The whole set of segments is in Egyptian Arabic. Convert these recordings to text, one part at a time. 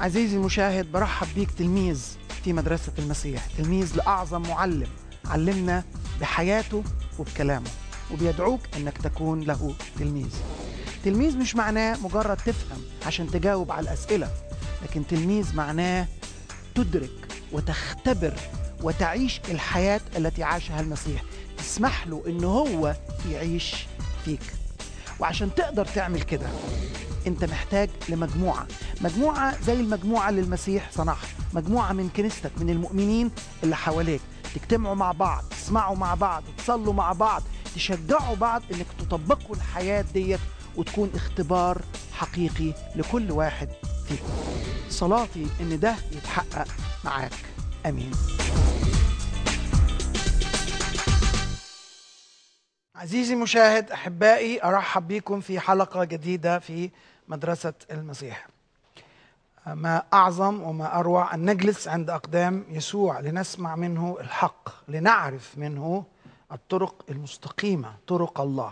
عزيزي المشاهد برحب بيك تلميذ في مدرسة المسيح تلميذ لأعظم معلم علمنا بحياته وبكلامه وبيدعوك أنك تكون له تلميذ تلميذ مش معناه مجرد تفهم عشان تجاوب على الأسئلة لكن تلميذ معناه تدرك وتختبر وتعيش الحياة التي عاشها المسيح تسمح له أنه هو يعيش فيك وعشان تقدر تعمل كده انت محتاج لمجموعة مجموعة زي المجموعة اللي المسيح صنعها مجموعة من كنيستك من المؤمنين اللي حواليك تجتمعوا مع بعض تسمعوا مع بعض تصلوا مع بعض تشجعوا بعض انك تطبقوا الحياة ديت وتكون اختبار حقيقي لكل واحد فيكم صلاتي ان ده يتحقق معاك امين عزيزي المشاهد احبائي ارحب بكم في حلقه جديده في مدرسه المسيح ما اعظم وما اروع ان نجلس عند اقدام يسوع لنسمع منه الحق لنعرف منه الطرق المستقيمه طرق الله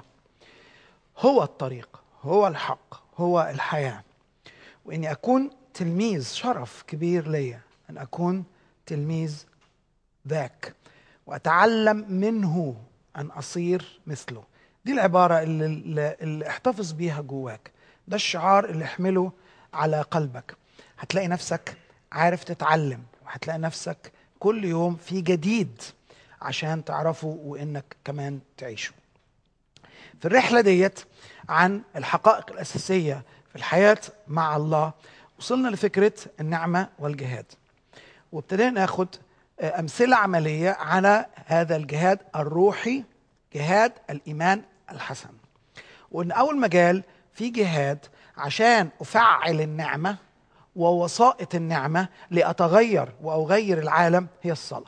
هو الطريق هو الحق هو الحياه واني اكون تلميذ شرف كبير ليا ان اكون تلميذ ذاك واتعلم منه ان اصير مثله دي العباره اللي, اللي, اللي احتفظ بيها جواك ده الشعار اللي احمله على قلبك هتلاقي نفسك عارف تتعلم وهتلاقي نفسك كل يوم في جديد عشان تعرفه وانك كمان تعيشه في الرحله ديت عن الحقائق الاساسيه في الحياه مع الله وصلنا لفكره النعمه والجهاد وابتدينا ناخد امثله عمليه على هذا الجهاد الروحي جهاد الايمان الحسن وان اول مجال في جهاد عشان افعل النعمه ووسائط النعمه لاتغير واغير العالم هي الصلاه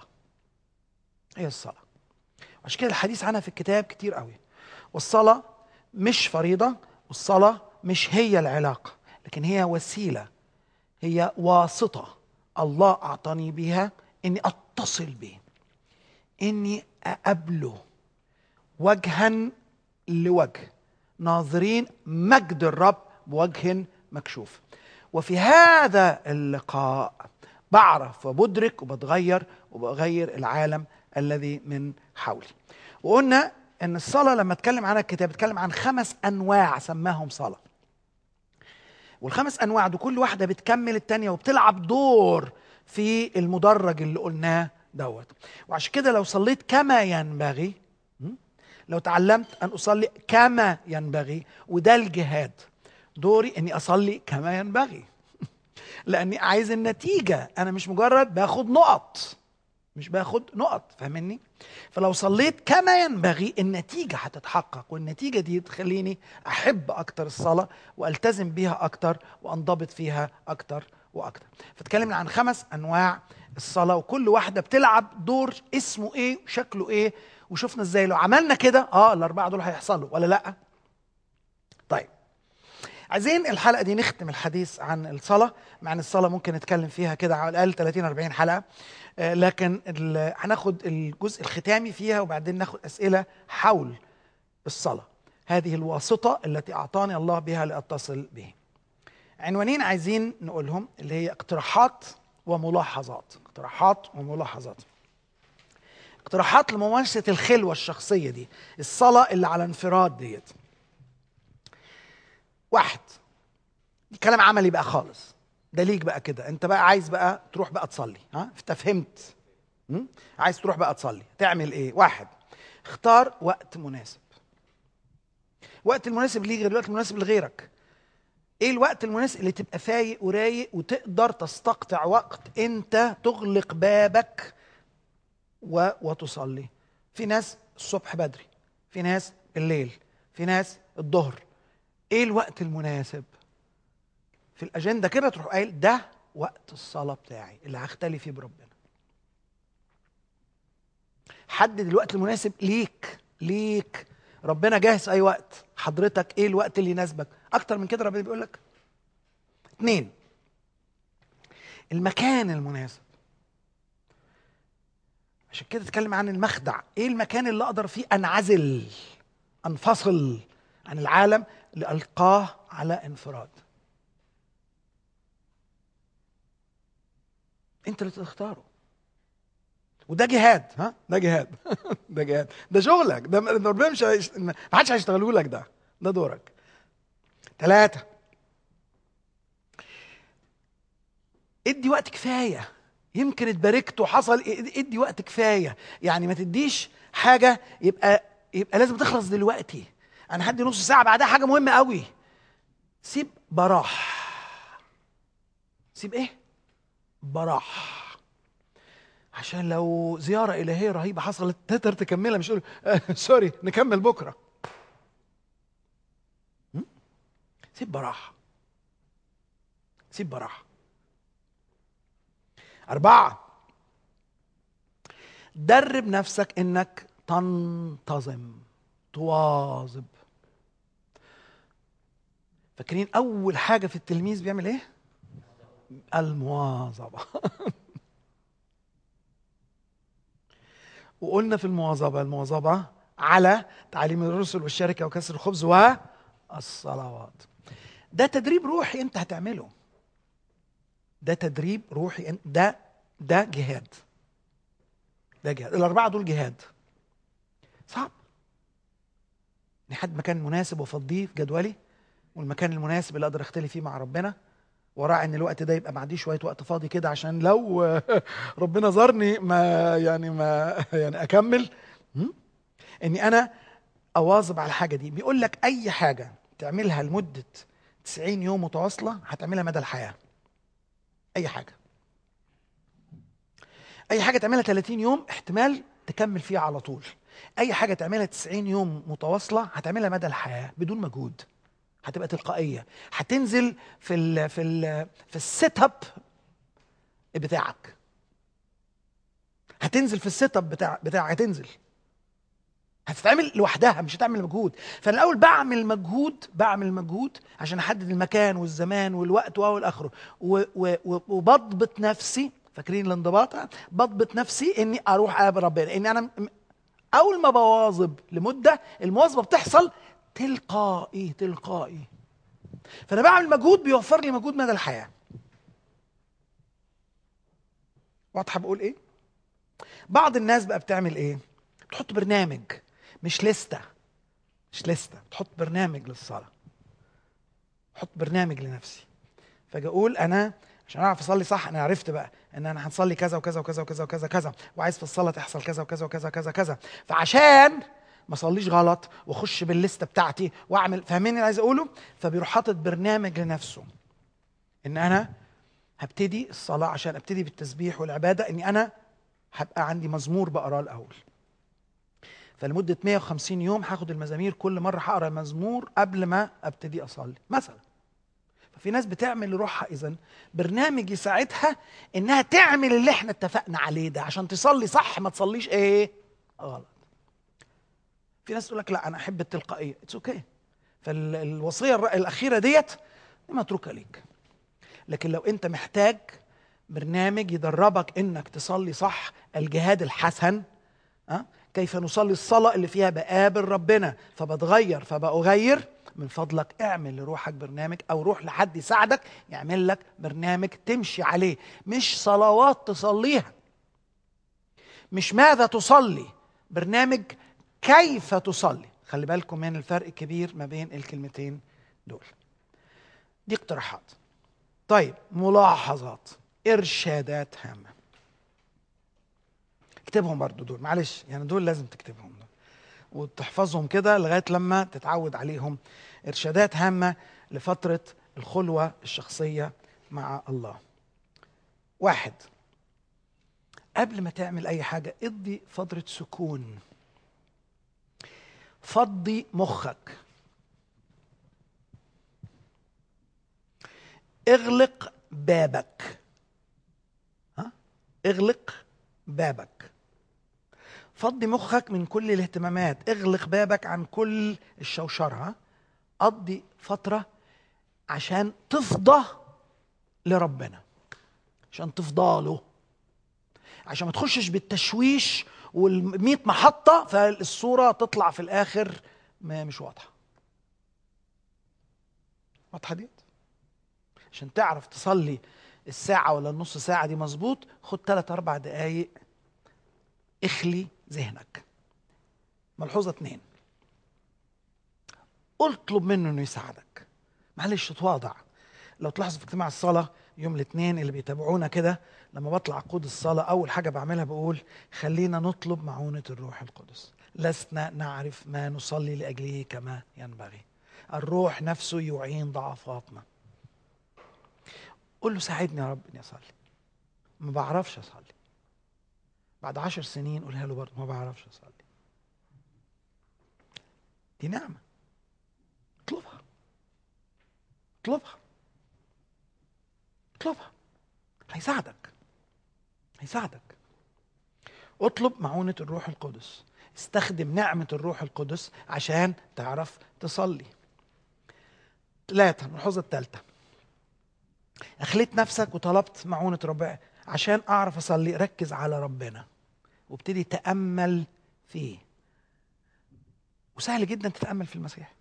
هي الصلاه عشان كده الحديث عنها في الكتاب كتير قوي والصلاه مش فريضه والصلاه مش هي العلاقه لكن هي وسيله هي واسطه الله اعطاني بها اني اتصل به اني اقابله وجها لوجه ناظرين مجد الرب بوجه مكشوف وفي هذا اللقاء بعرف وبدرك وبتغير وبغير العالم الذي من حولي وقلنا ان الصلاه لما اتكلم عنها الكتاب اتكلم عن خمس انواع سماهم صلاه والخمس انواع دول كل واحده بتكمل التانيه وبتلعب دور في المدرج اللي قلناه دوت وعشان كده لو صليت كما ينبغي لو تعلمت ان اصلي كما ينبغي وده الجهاد دوري اني اصلي كما ينبغي لاني عايز النتيجه انا مش مجرد باخد نقط مش باخد نقط فاهمني فلو صليت كما ينبغي النتيجة هتتحقق والنتيجة دي تخليني أحب أكتر الصلاة وألتزم بيها أكتر وأنضبط فيها أكتر وأكتر فتكلمنا عن خمس أنواع الصلاة وكل واحدة بتلعب دور اسمه إيه وشكله إيه وشفنا إزاي لو عملنا كده آه الأربعة دول هيحصلوا ولا لأ طيب عايزين الحلقة دي نختم الحديث عن الصلاة مع ان الصلاة ممكن نتكلم فيها كده على الأقل 30 40 حلقة لكن هناخد الجزء الختامي فيها وبعدين ناخد أسئلة حول الصلاة هذه الواسطة التي أعطاني الله بها لأتصل به عنوانين عايزين نقولهم اللي هي اقتراحات وملاحظات اقتراحات وملاحظات اقتراحات لممارسة الخلوة الشخصية دي الصلاة اللي على انفراد ديت واحد كلام عملي بقى خالص ده ليك بقى كده انت بقى عايز بقى تروح بقى تصلي ها انت فهمت م? عايز تروح بقى تصلي تعمل ايه واحد اختار وقت مناسب وقت المناسب ليك غير الوقت المناسب لغيرك ايه الوقت المناسب اللي تبقى فايق ورايق وتقدر تستقطع وقت انت تغلق بابك و... وتصلي في ناس الصبح بدري في ناس الليل في ناس الظهر ايه الوقت المناسب في الاجنده كده تروح قايل ده وقت الصلاه بتاعي اللي هختلي فيه بربنا حدد الوقت المناسب ليك ليك ربنا جاهز اي وقت حضرتك ايه الوقت اللي يناسبك اكتر من كده ربنا بيقول لك اتنين المكان المناسب عشان كده اتكلم عن المخدع ايه المكان اللي اقدر فيه انعزل انفصل عن العالم لالقاه على انفراد انت اللي تختاره وده جهاد ها ده جهاد ده جهاد ده شغلك ده ده ربنا مش هيش- ما حدش هيشتغله لك ده ده دورك ثلاثة ادي وقت كفاية يمكن اتباركت وحصل ادي وقت كفاية يعني ما تديش حاجة يبقى يبقى لازم تخلص دلوقتي انا هدي نص ساعة بعدها حاجة مهمة قوي سيب براح سيب ايه براح عشان لو زيارة إلهية رهيبة حصلت تقدر تكملها مش تقول آه سوري نكمل بكرة م? سيب براحة سيب براحة أربعة درب نفسك إنك تنتظم تواظب فاكرين أول حاجة في التلميذ بيعمل إيه؟ المواظبة وقلنا في المواظبة المواظبة على تعليم الرسل والشركة وكسر الخبز والصلوات ده تدريب روحي انت هتعمله ده تدريب روحي انت ده ده جهاد ده جهاد الأربعة دول جهاد صعب نحد مكان مناسب وافضيه في جدولي والمكان المناسب اللي اقدر اختلي فيه مع ربنا وراعي ان الوقت ده يبقى ما عنديش شويه وقت فاضي كده عشان لو ربنا زارني ما يعني ما يعني اكمل م? اني انا اواظب على الحاجه دي بيقول لك اي حاجه تعملها لمده 90 يوم متواصله هتعملها مدى الحياه اي حاجه اي حاجه تعملها 30 يوم احتمال تكمل فيها على طول اي حاجه تعملها 90 يوم متواصله هتعملها مدى الحياه بدون مجهود هتبقى تلقائيه هتنزل في ال في ال في السيت اب بتاعك هتنزل في السيت اب بتاع بتاعك هتنزل هتتعمل لوحدها مش هتعمل مجهود فانا الاول بعمل مجهود بعمل مجهود عشان احدد المكان والزمان والوقت والى اخره و- و- و- وبضبط نفسي فاكرين الانضباط بضبط نفسي اني اروح اقابل ربنا اني انا م- اول ما بواظب لمده المواظبه بتحصل تلقائي تلقائي فانا بعمل مجهود بيوفر لي مجهود مدى الحياه واضحه بقول ايه بعض الناس بقى بتعمل ايه بتحط برنامج مش لستة مش لستة بتحط برنامج للصلاة بحط برنامج لنفسي فاجي اقول انا عشان اعرف اصلي صح انا عرفت بقى ان انا هنصلي كذا وكذا وكذا وكذا وكذا كذا وعايز في الصلاه تحصل كذا وكذا وكذا كذا كذا فعشان ما اصليش غلط واخش بالليسته بتاعتي واعمل فاهمين اللي عايز اقوله فبيروح حاطط برنامج لنفسه ان انا هبتدي الصلاه عشان ابتدي بالتسبيح والعباده اني انا هبقى عندي مزمور بقراه الاول فلمده 150 يوم هاخد المزامير كل مره هقرا مزمور قبل ما ابتدي اصلي مثلا ففي ناس بتعمل لروحها اذا برنامج يساعدها انها تعمل اللي احنا اتفقنا عليه ده عشان تصلي صح ما تصليش ايه غلط في ناس تقول لك لا انا احب التلقائيه اتس اوكي okay. فالوصيه الر- الاخيره ديت دي متروكه ليك لكن لو انت محتاج برنامج يدربك انك تصلي صح الجهاد الحسن أه؟ كيف نصلي الصلاة اللي فيها بقابل ربنا فبتغير فبأغير من فضلك اعمل لروحك برنامج او روح لحد يساعدك يعمل لك برنامج تمشي عليه مش صلوات تصليها مش ماذا تصلي برنامج كيف تصلي خلي بالكم من الفرق الكبير ما بين الكلمتين دول دي اقتراحات طيب ملاحظات ارشادات هامه اكتبهم برضو دول معلش يعني دول لازم تكتبهم دول. وتحفظهم كده لغايه لما تتعود عليهم ارشادات هامه لفتره الخلوه الشخصيه مع الله واحد قبل ما تعمل اي حاجه ادي فتره سكون فضي مخك اغلق بابك ها اغلق بابك فضي مخك من كل الاهتمامات اغلق بابك عن كل الشوشرة ها؟ قضي فترة عشان تفضى لربنا عشان تفضى له عشان ما تخشش بالتشويش والمية محطة فالصورة تطلع في الآخر ما مش واضحة واضحة ديت عشان تعرف تصلي الساعه ولا النص ساعه دي مظبوط خد ثلاث اربع دقايق اخلي ذهنك ملحوظه اتنين اطلب منه انه يساعدك معلش تواضع لو تلاحظوا في اجتماع الصلاه يوم الاثنين اللي بيتابعونا كده لما بطلع اقود الصلاه اول حاجه بعملها بقول خلينا نطلب معونه الروح القدس لسنا نعرف ما نصلي لاجله كما ينبغي الروح نفسه يعين ضعفاتنا قول له ساعدني يا رب اني اصلي ما بعرفش اصلي بعد عشر سنين قولها له برضه ما بعرفش اصلي دي نعمه اطلبها اطلبها اطلبها هيساعدك هيساعدك اطلب معونة الروح القدس استخدم نعمة الروح القدس عشان تعرف تصلي ثلاثة الملحوظة الثالثة أخليت نفسك وطلبت معونة ربنا عشان أعرف أصلي ركز على ربنا وابتدي تأمل فيه وسهل جدا تتأمل في المسيح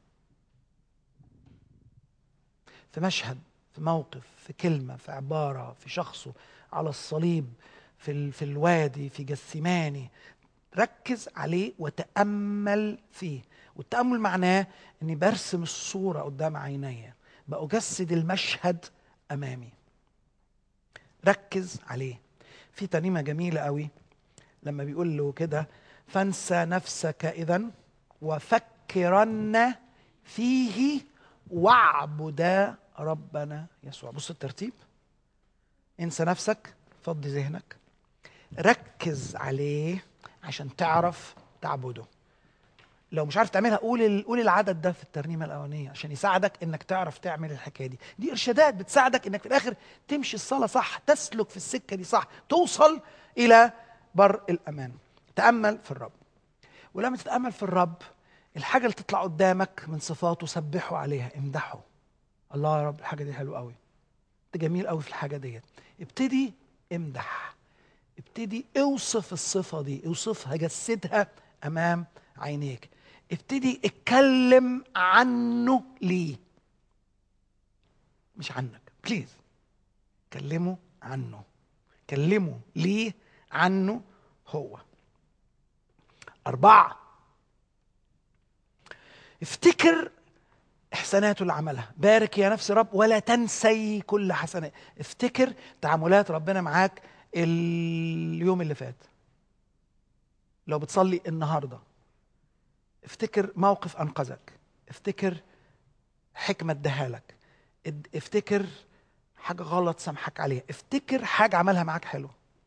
في مشهد في موقف في كلمة في عبارة في شخصه على الصليب في, ال... في الوادي في جثماني ركز عليه وتأمل فيه والتأمل معناه أني برسم الصورة قدام عيني بأجسد المشهد أمامي ركز عليه في ترنيمة جميلة قوي لما بيقول له كده فانسى نفسك إذا وفكرن فيه واعبدا ربنا يسوع بص الترتيب انسى نفسك فضي ذهنك ركز عليه عشان تعرف تعبده لو مش عارف تعملها قول قول العدد ده في الترنيمه الاولانيه عشان يساعدك انك تعرف تعمل الحكايه دي دي ارشادات بتساعدك انك في الاخر تمشي الصلاه صح تسلك في السكه دي صح توصل الى بر الامان تامل في الرب ولما تتامل في الرب الحاجه اللي تطلع قدامك من صفاته سبحه عليها امدحه الله يا رب الحاجه دي حلوه قوي انت جميل قوي في الحاجه ديت ابتدي امدح ابتدي اوصف الصفه دي اوصفها جسدها امام عينيك ابتدي اتكلم عنه ليه مش عنك بليز كلمه عنه كلمه ليه عنه هو أربعة افتكر إحساناته اللي عملها بارك يا نفس رب ولا تنسي كل حسنات افتكر تعاملات ربنا معاك اليوم اللي فات لو بتصلي النهارده افتكر موقف انقذك افتكر حكمه اداها لك افتكر حاجه غلط سامحك عليها افتكر حاجه عملها معاك حلو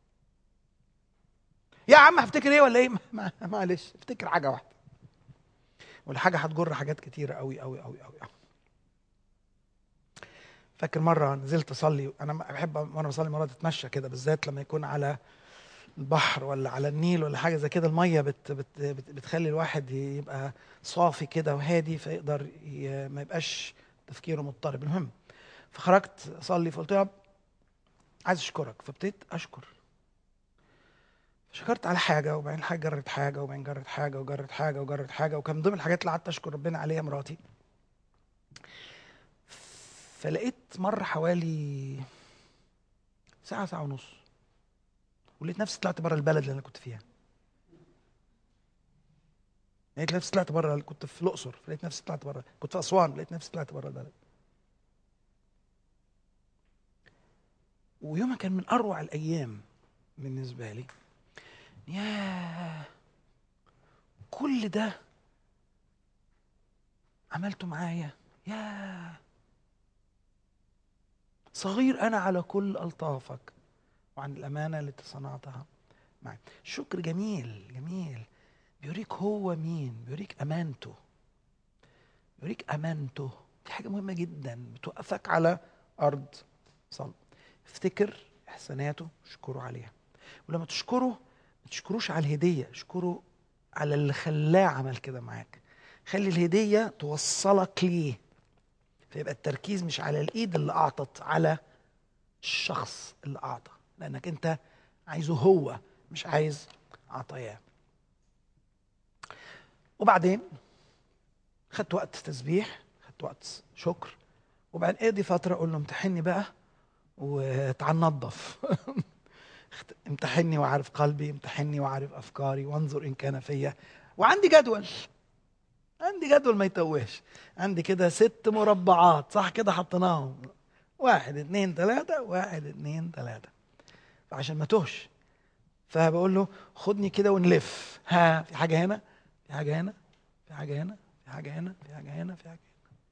يا عم هفتكر ايه ولا ايه معلش افتكر حاجه واحده والحاجه هتجر حاجات كتيره قوي قوي قوي قوي فاكر مره نزلت اصلي انا بحب وانا بصلي مرات اتمشى كده بالذات لما يكون على البحر ولا على النيل ولا حاجه زي كده الميه بت بت بت بتخلي الواحد يبقى صافي كده وهادي فيقدر ما يبقاش تفكيره مضطرب المهم فخرجت اصلي فقلت يا رب عايز اشكرك فابتديت اشكر شكرت على حاجه وبعدين حاجه جرت حاجه وبعدين جرت حاجه وجرت حاجه وجرت حاجه وكان من ضمن الحاجات اللي قعدت اشكر ربنا عليها مراتي فلقيت مر حوالي ساعه ساعه ونص ولقيت نفسي طلعت بره البلد اللي انا كنت فيها لقيت نفسي طلعت بره كنت في الاقصر لقيت نفسي طلعت بره كنت في اسوان لقيت نفسي طلعت بره البلد ويومها كان من اروع الايام بالنسبه لي يا كل ده عملته معايا يا صغير انا على كل الطافك وعن الامانه التي صنعتها معي شكر جميل جميل بيوريك هو مين بيوريك امانته بيوريك امانته دي حاجه مهمه جدا بتوقفك على ارض صلب افتكر احساناته اشكره عليها ولما تشكره ما تشكروش على الهديه اشكره على اللي خلاه عمل كده معاك خلي الهديه توصلك ليه فيبقى التركيز مش على الايد اللي اعطت على الشخص اللي اعطى لانك انت عايزه هو مش عايز عطاياه وبعدين خدت وقت تسبيح خدت وقت شكر وبعدين ادي فتره اقول له امتحني بقى وتعال نظف امتحني واعرف قلبي امتحني واعرف افكاري وانظر ان كان فيا وعندي جدول عندي جدول ما يتوهش عندي كده ست مربعات صح كده حطيناهم واحد اتنين تلاتة واحد اتنين تلاتة فعشان ما تهش فبقول له خدني كده ونلف ها في حاجة هنا في حاجة هنا في حاجة هنا في حاجة هنا في حاجة هنا في حاجة هنا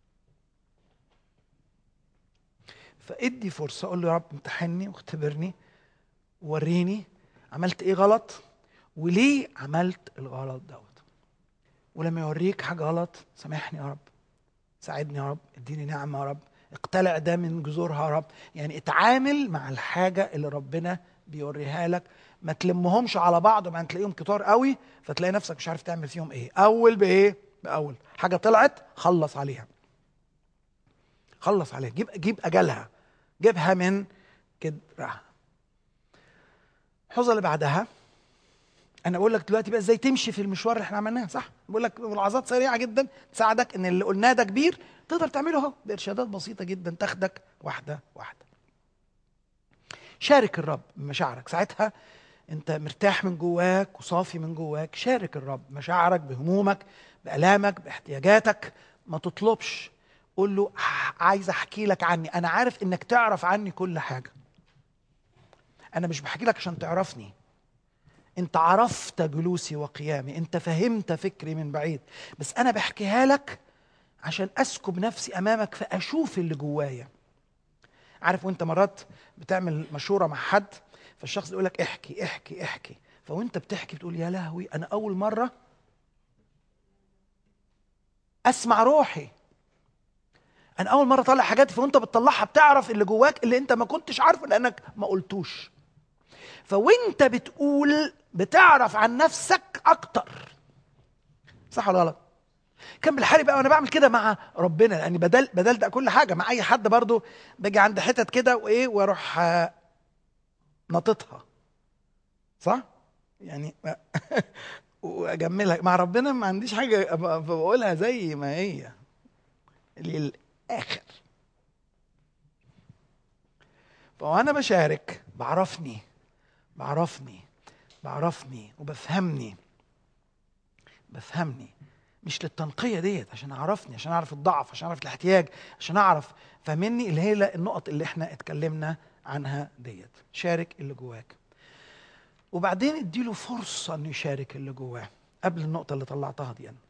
فادي فرصة اقول له يا رب امتحني واختبرني وريني عملت ايه غلط وليه عملت الغلط دوت ولما يوريك حاجة غلط سامحني يا رب ساعدني يا رب اديني نعمة يا رب اقتلع ده من جذورها يا رب يعني اتعامل مع الحاجة اللي ربنا بيوريها لك ما تلمهمش على بعض وبعدين تلاقيهم كتار قوي فتلاقي نفسك مش عارف تعمل فيهم ايه اول بايه باول حاجه طلعت خلص عليها خلص عليها جيب جيب اجلها جيبها من كدرها الحوزه اللي بعدها انا بقول لك دلوقتي بقى ازاي تمشي في المشوار اللي احنا عملناه صح بقول لك ملاحظات سريعه جدا تساعدك ان اللي قلناه ده كبير تقدر تعمله اهو بارشادات بسيطه جدا تاخدك واحده واحده شارك الرب بمشاعرك ساعتها انت مرتاح من جواك وصافي من جواك شارك الرب مشاعرك بهمومك بالامك باحتياجاتك ما تطلبش قول له عايز احكي لك عني انا عارف انك تعرف عني كل حاجه انا مش بحكي لك عشان تعرفني انت عرفت جلوسي وقيامي انت فهمت فكري من بعيد بس انا بحكيها لك عشان اسكب نفسي امامك فاشوف اللي جوايا عارف وانت مرات بتعمل مشوره مع حد فالشخص يقول لك احكي احكي احكي فوانت بتحكي بتقول يا لهوي انا اول مره اسمع روحي انا اول مره اطلع حاجاتي فوانت بتطلعها بتعرف اللي جواك اللي انت ما كنتش عارفه لانك ما قلتوش فوانت بتقول بتعرف عن نفسك اكتر صح ولا غلط كان بالحالي بقى وانا بعمل كده مع ربنا لاني بدل بدلت كل حاجه مع اي حد برضو باجي عند حتت كده وايه واروح نطتها صح يعني واجملها مع ربنا ما عنديش حاجه بقولها زي ما هي للاخر فوانا بشارك بعرفني بعرفني بعرفني وبفهمني بفهمني مش للتنقيه ديت عشان اعرفني عشان اعرف الضعف عشان اعرف الاحتياج عشان اعرف فهمني اللي هي النقط اللي احنا اتكلمنا عنها ديت شارك اللي جواك وبعدين اديله فرصه انه يشارك اللي جواه قبل النقطه اللي طلعتها دي أنا.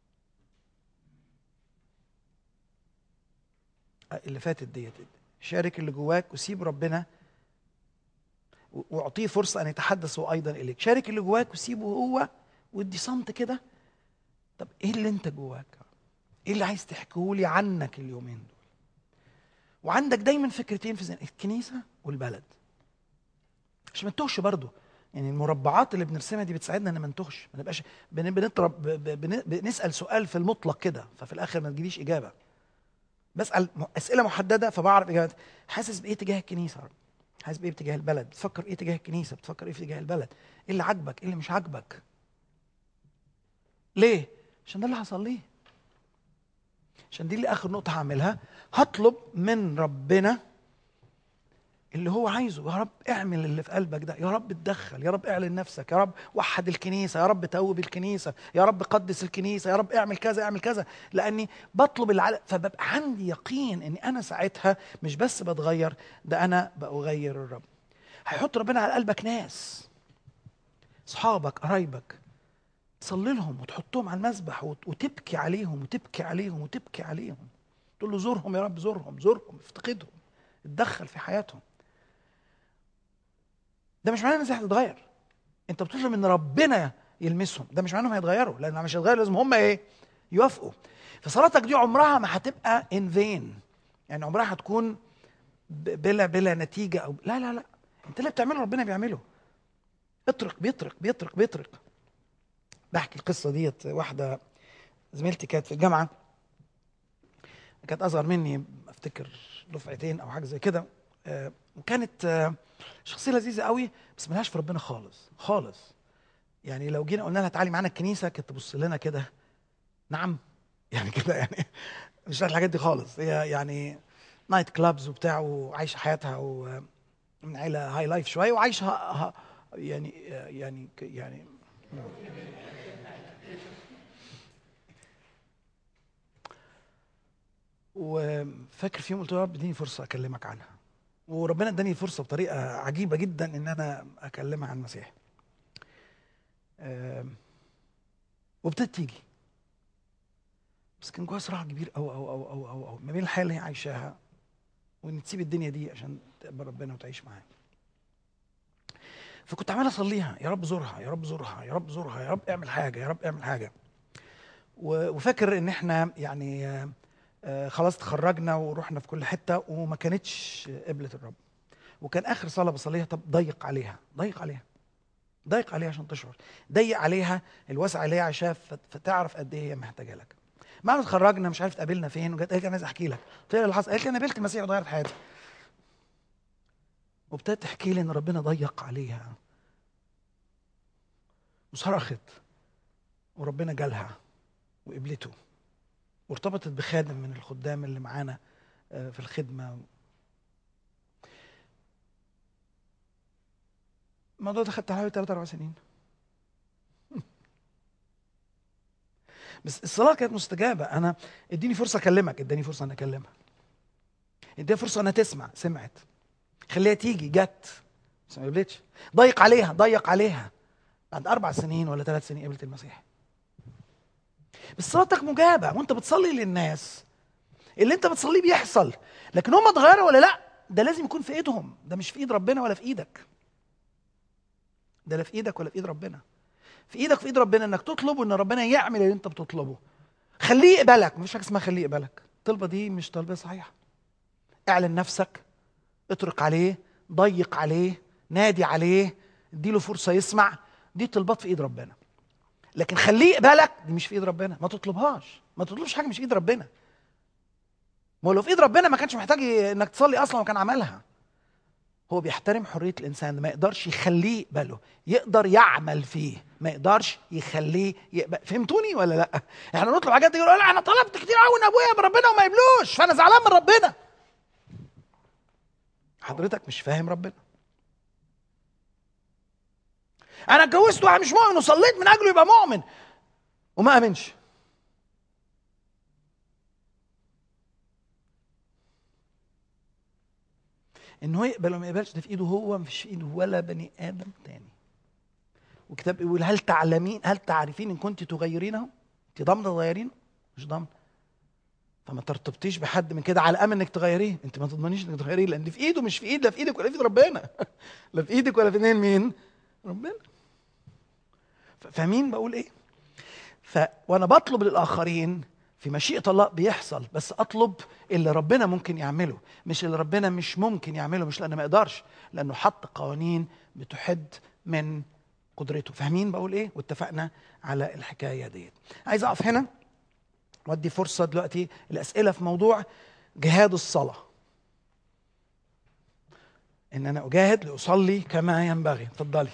اللي فاتت ديت شارك اللي جواك وسيب ربنا واعطيه فرصه ان يتحدث هو ايضا اليك شارك اللي جواك وسيبه هو وادي صمت كده طب ايه اللي انت جواك ايه اللي عايز تحكيه لي عنك اليومين دول وعندك دايما فكرتين في ذهنك الكنيسه والبلد عشان ما تتوهش برضه يعني المربعات اللي بنرسمها دي بتساعدنا ان ما نتوهش ما نبقاش بنضرب بنسال سؤال في المطلق كده ففي الاخر ما تجيليش اجابه بسال اسئله محدده فبعرف اجابات حاسس بايه تجاه الكنيسه رب حاسس بايه تجاه البلد بتفكر ايه تجاه الكنيسه بتفكر ايه في تجاه البلد ايه اللي عاجبك ايه اللي مش عاجبك ليه عشان ده اللي هصليه عشان دي اللي اخر نقطه هعملها هطلب من ربنا اللي هو عايزه يا رب اعمل اللي في قلبك ده يا رب اتدخل يا رب اعلن نفسك يا رب وحد الكنيسه يا رب توب الكنيسه يا رب قدس الكنيسه يا رب اعمل كذا اعمل كذا لاني بطلب العلم فببقى عندي يقين اني انا ساعتها مش بس بتغير ده انا بغير الرب هيحط ربنا على قلبك ناس اصحابك قرايبك تصلي لهم وتحطهم على المسبح وتبكي عليهم وتبكي عليهم وتبكي عليهم تقول له زورهم يا رب زورهم زورهم افتقدهم اتدخل في حياتهم ده مش معناه الناس هتتغير انت بتطلب ان ربنا يلمسهم ده مش معناه انهم هيتغيروا لان مش هيتغيروا لازم هم ايه يوافقوا فصلاتك دي عمرها ما هتبقى ان فين يعني عمرها هتكون بلا بلا نتيجه او لا لا لا انت اللي بتعمله ربنا بيعمله اطرق بيطرق بيطرق بيطرق بحكي القصه ديت واحده زميلتي كانت في الجامعه كانت اصغر مني افتكر دفعتين او حاجه زي كده آه وكانت آه شخصيه لذيذه قوي بس ملهاش في ربنا خالص خالص يعني لو جينا قلنا لها تعالي معانا الكنيسه كانت تبص لنا كده نعم يعني كده يعني مش الحاجات دي خالص هي يعني نايت كلابز وبتاع وعايشه حياتها ومن عيله هاي لايف شويه وعايشه ه- ه- يعني يعني يعني وفاكر في يوم قلت له يا رب اديني فرصه اكلمك عنها وربنا اداني فرصه بطريقه عجيبه جدا ان انا اكلمها عن المسيح آم، وابتدت تيجي بس كان جواها صراع كبير قوي قوي قوي قوي قوي قوي ما بين الحياه اللي هي عايشاها وان تسيب الدنيا دي عشان تقبل ربنا وتعيش معاه فكنت عمال اصليها يا رب زورها يا رب زورها يا رب زورها يا رب اعمل حاجه يا رب اعمل حاجه و- وفاكر ان احنا يعني آه، آه، خلاص تخرجنا ورحنا في كل حته وما كانتش قبله الرب وكان اخر صلاه بصليها طب ضيق عليها ضيق عليها ضيق عليها عشان تشعر ضيق عليها الوسع اللي هي عايشاه فت- فتعرف قد ايه هي محتاجه لك بعد ما اتخرجنا مش عارف تقابلنا فين وجت قالت لي انا عايز احكي لك قلت لها إيه اللي حصل قالت لي انا قابلت المسيح وغيرت حياتي وابتدت تحكي لي ان ربنا ضيق عليها وصرخت وربنا جالها وقبلته وارتبطت بخادم من الخدام اللي معانا آه، في الخدمه الموضوع ده خدت حوالي 3 4 سنين بس الصلاه كانت مستجابه انا اديني فرصه اكلمك اداني فرصه ان اكلمها اديها فرصه انها تسمع سمعت خليها تيجي جت بس ما قبلتش ضيق عليها ضيق عليها بعد اربع سنين ولا ثلاث سنين قبلت المسيح بس صلاتك مجابه وانت بتصلي للناس اللي انت بتصليه بيحصل لكن هم اتغيروا ولا لا ده لازم يكون في ايدهم ده مش في ايد ربنا ولا في ايدك ده لا في ايدك ولا في ايد ربنا في ايدك في ايد ربنا انك تطلب وان ربنا يعمل اللي انت بتطلبه خليه يقبلك مفيش حاجه اسمها خليه يقبلك الطلبه دي مش طلبه صحيحه اعلن نفسك اطرق عليه ضيق عليه نادي عليه اديله فرصه يسمع دي طلبات في ايد ربنا لكن خليه يقبلك دي مش في ايد ربنا ما تطلبهاش ما تطلبش حاجه مش في ايد ربنا ما هو لو في ايد ربنا ما كانش محتاج انك تصلي اصلا وكان عملها هو بيحترم حريه الانسان ما يقدرش يخليه يقبله يقدر يعمل فيه ما يقدرش يخليه يقبل فهمتوني ولا لا احنا نطلب حاجات يقول لا انا طلبت كتير قوي من ابويا من ربنا وما يقبلوش فانا زعلان من ربنا حضرتك مش فاهم ربنا انا اتجوزت واحد مش مؤمن وصليت من اجله يبقى مؤمن وما امنش ان هو يقبل وما يقبلش ده في ايده هو مش في ايده ولا بني ادم تاني وكتاب يقول هل تعلمين هل تعرفين ان كنت تغيرينه انت ضامنه تغيرينه مش ضامنه فما ترتبطيش بحد من كده على امل انك تغيريه انت ما تضمنيش انك تغيريه لان في ايده مش في ايد لا في ايدك ولا في ايد ربنا لا في ايدك ولا في ايدين مين ربنا ف- فاهمين بقول ايه ف وانا بطلب للاخرين في مشيئه الله بيحصل بس اطلب اللي ربنا ممكن يعمله مش اللي ربنا مش ممكن يعمله مش لانه ما يقدرش لانه حط قوانين بتحد من قدرته فاهمين بقول ايه واتفقنا على الحكايه ديت عايز اقف هنا وادي فرصه دلوقتي الاسئله في موضوع جهاد الصلاه ان انا اجاهد لاصلي كما ينبغي اتفضلي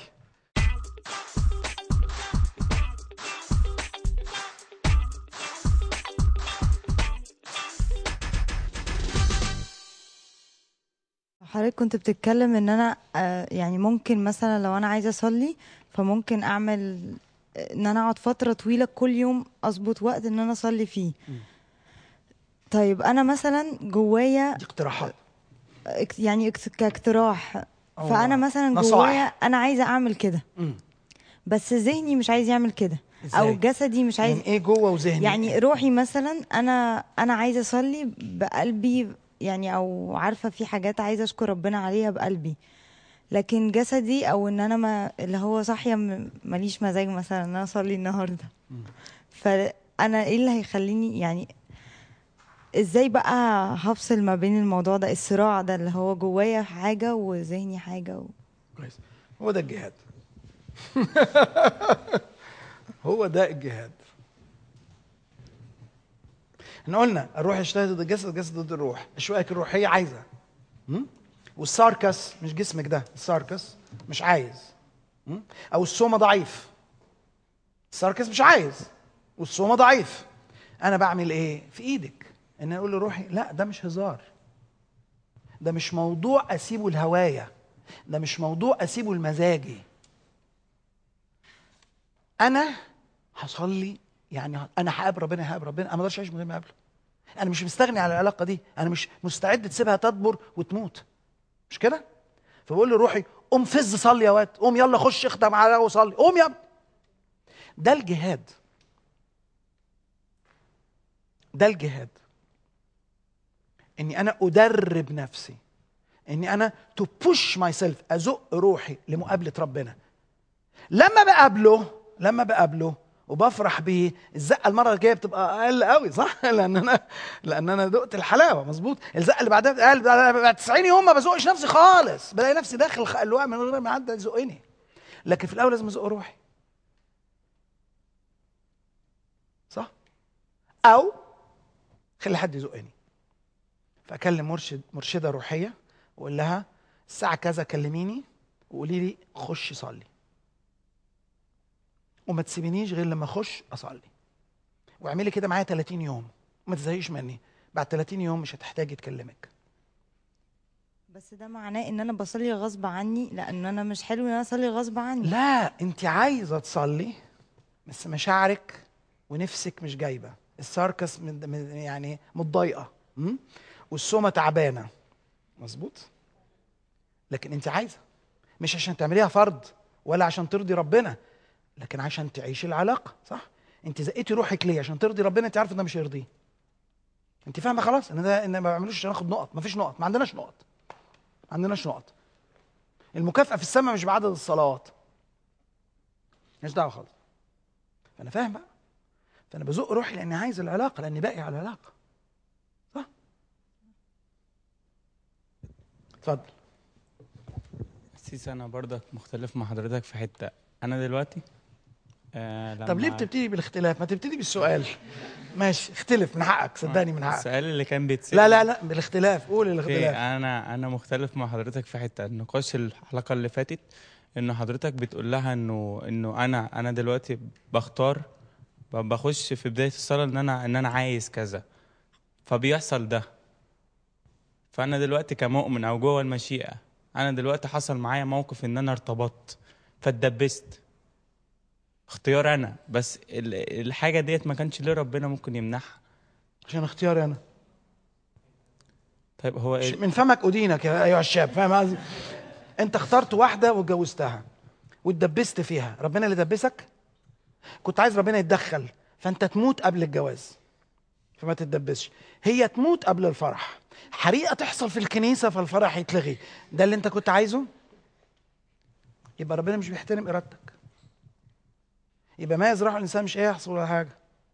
حضرتك كنت بتتكلم ان انا آه، يعني ممكن مثلا لو انا عايزه اصلي فممكن اعمل آه، ان انا اقعد فتره طويله كل يوم اظبط وقت ان انا اصلي فيه طيب انا مثلا جوايا دي اقتراحات اك- يعني اكت- كاقتراح أو فانا مثلا نصائح. جوايا انا عايزه اعمل كده مم. بس ذهني مش عايز يعمل كده او إزاي؟ جسدي مش عايز يعني ايه جوه وذهني يعني روحي مثلا انا انا عايزه اصلي بقلبي يعني او عارفه في حاجات عايزه اشكر ربنا عليها بقلبي لكن جسدي او ان انا ما اللي هو صاحيه م- ماليش مزاج مثلا ان انا اصلي النهارده فانا ايه اللي هيخليني يعني ازاي بقى هفصل ما بين الموضوع ده الصراع ده اللي هو جوايا حاجه وذهني حاجه و... كويس هو ده الجهاد هو ده الجهاد احنا قلنا الروح يجتهد ضد الجسد الجسد ضد الروح الشوائك الروحيه عايزه م? والساركس مش جسمك ده الساركس مش عايز م? او السومه ضعيف الساركس مش عايز والسومه ضعيف انا بعمل ايه في ايدك ان اقول لروحي لا ده مش هزار ده مش موضوع اسيبه الهوايه ده مش موضوع اسيبه المزاجي انا هصلي يعني انا هقابل ربنا هقابل ربنا انا ما اقدرش اعيش من غير ما اقابله انا مش مستغني على العلاقه دي انا مش مستعد تسيبها تدبر وتموت مش كده فبقول لروحي قوم فز صلي يا واد قوم يلا خش اخدم على وصلي قوم يا ابني ده الجهاد ده الجهاد اني انا ادرب نفسي اني انا تو بوش ماي سيلف ازق روحي لمقابله ربنا لما بقابله لما بقابله وبفرح بيه الزقه المره الجايه بتبقى اقل قوي صح لان انا لان انا دقت الحلاوه مظبوط الزقه اللي بعدها اقل بعد 90 يوم ما بزقش نفسي خالص بلاقي نفسي داخل خ- الوقت من غير ما حد يزقني لكن في الاول لازم ازق روحي صح او خلي حد يزقني فاكلم مرشد مرشده روحيه واقول لها الساعه كذا كلميني وقولي لي خشي صلي وما تسيبينيش غير لما اخش اصلي واعملي كده معايا 30 يوم ما تزهقيش مني بعد 30 يوم مش هتحتاجي تكلمك بس ده معناه ان انا بصلي غصب عني لان انا مش حلو ان انا اصلي غصب عني لا انت عايزه تصلي بس مشاعرك ونفسك مش جايبه الساركس من من- يعني متضايقه م? والسومه تعبانه مظبوط لكن انت عايزه مش عشان تعمليها فرض ولا عشان ترضي ربنا لكن عشان تعيشي العلاقه صح انت زقيتي روحك ليه عشان ترضي ربنا انت عارفه ان ده مش هيرضيه انت فاهمه خلاص ان ده ان ما بعملوش عشان اخد نقط ما فيش نقط ما عندناش نقط ما عندناش نقط المكافاه في السماء مش بعدد الصلوات مش دعوه خالص فانا فاهم بقى فانا بزق روحي لاني عايز العلاقه لاني باقي على العلاقه صح اتفضل سيس انا برضك مختلف مع حضرتك في حته انا دلوقتي آه طب ليه لما- بتبتدي بالاختلاف ما تبتدي بالسؤال ماشي اختلف من حقك صدقني من حقك السؤال اللي كان بيتسال لا لا لا بالاختلاف قول اوكي الاختلاف انا انا مختلف مع حضرتك في حته النقاش الحلقه اللي فاتت انه حضرتك بتقول لها انه انه انا انا دلوقتي بختار ب- بخش في بدايه الصلاه ان انا ان انا عايز كذا فبيحصل ده فانا دلوقتي كمؤمن او جوه المشيئه انا دلوقتي حصل معايا موقف ان انا ارتبطت فاتدبست اختيار انا بس ال- الحاجه ديت ما كانش ليه ربنا ممكن يمنعها عشان اختياري انا طيب هو ش- إيه؟ من فمك ادينك يا ايها الشاب فاهم قصدي انت اخترت واحده واتجوزتها واتدبست فيها ربنا اللي دبسك كنت عايز ربنا يتدخل فانت تموت قبل الجواز فما تتدبسش هي تموت قبل الفرح حريقه تحصل في الكنيسه فالفرح يتلغي ده اللي انت كنت عايزه يبقى ربنا مش بيحترم ارادتك يبقى ما يزرعه الانسان مش هيحصل ولا حاجه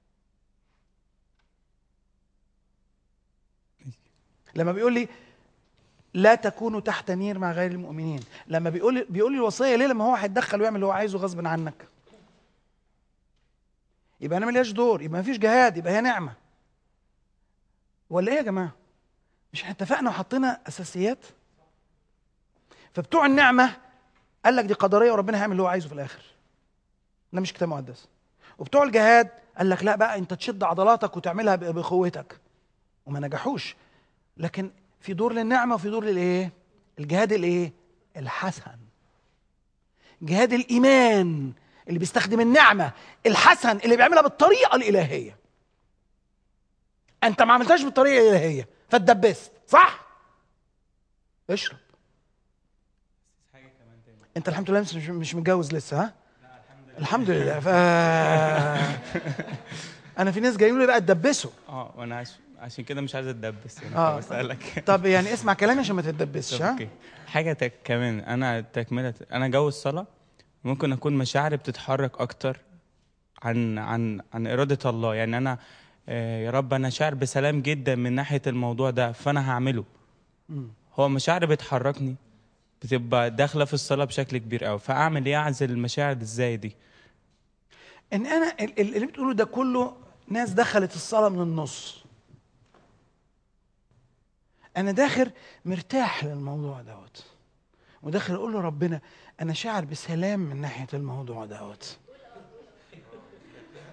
لما بيقول لي لا تكونوا تحت نير مع غير المؤمنين لما بيقول لي بيقول لي الوصيه ليه لما هو هيتدخل ويعمل اللي هو عايزه غصب عنك يبقى انا ملياش دور يبقى مفيش جهاد يبقى هي نعمه ولا ايه يا جماعه مش احنا اتفقنا وحطينا اساسيات فبتوع النعمه قال لك دي قدريه وربنا هيعمل اللي هو عايزه في الاخر ده مش كتاب مقدس وبتوع الجهاد قال لك لا بقى انت تشد عضلاتك وتعملها ب- بقوتك وما نجحوش لكن في دور للنعمه وفي دور للايه الجهاد الايه الحسن جهاد الايمان اللي بيستخدم النعمه الحسن اللي بيعملها بالطريقه الالهيه انت ما عملتهاش بالطريقه الالهيه فاتدبست صح اشرب انت الحمد لله مش مش متجوز لسه ها الحمد لله ف انا في ناس جايين لي بقى اتدبسوا اه وانا عش... عشان كده مش عايز اتدبس يعني آه. بسألك طب يعني اسمع كلامي عشان ما تتدبسش ها اوكي حاجه تك كمان انا تكمله انا جو الصلاه ممكن اكون مشاعري بتتحرك اكتر عن عن عن اراده الله يعني انا آه، يا رب انا شاعر بسلام جدا من ناحيه الموضوع ده فانا هعمله مم. هو مشاعري بتحركني بتبقى داخله في الصلاه بشكل كبير قوي فاعمل ايه اعزل المشاعر دي ازاي دي ان انا ال- ال- اللي بتقوله ده كله ناس دخلت الصلاه من النص انا داخل مرتاح للموضوع دوت وداخل اقول له ربنا انا شاعر بسلام من ناحيه الموضوع دوت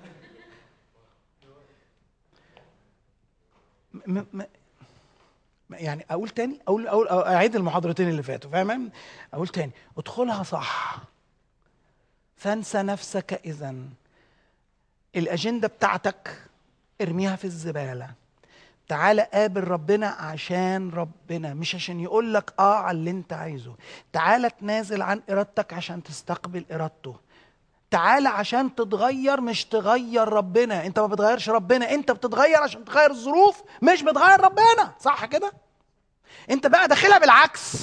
م- م- يعني اقول تاني اقول اقول أو اعيد المحاضرتين اللي فاتوا فاهم اقول تاني ادخلها صح فانسى نفسك اذا الاجنده بتاعتك ارميها في الزباله تعالى قابل ربنا عشان ربنا مش عشان يقول لك اه على اللي انت عايزه تعالى تنازل عن ارادتك عشان تستقبل ارادته تعالى عشان تتغير مش تغير ربنا انت ما بتغيرش ربنا انت بتتغير عشان تغير الظروف مش بتغير ربنا صح كده انت بقى داخلها بالعكس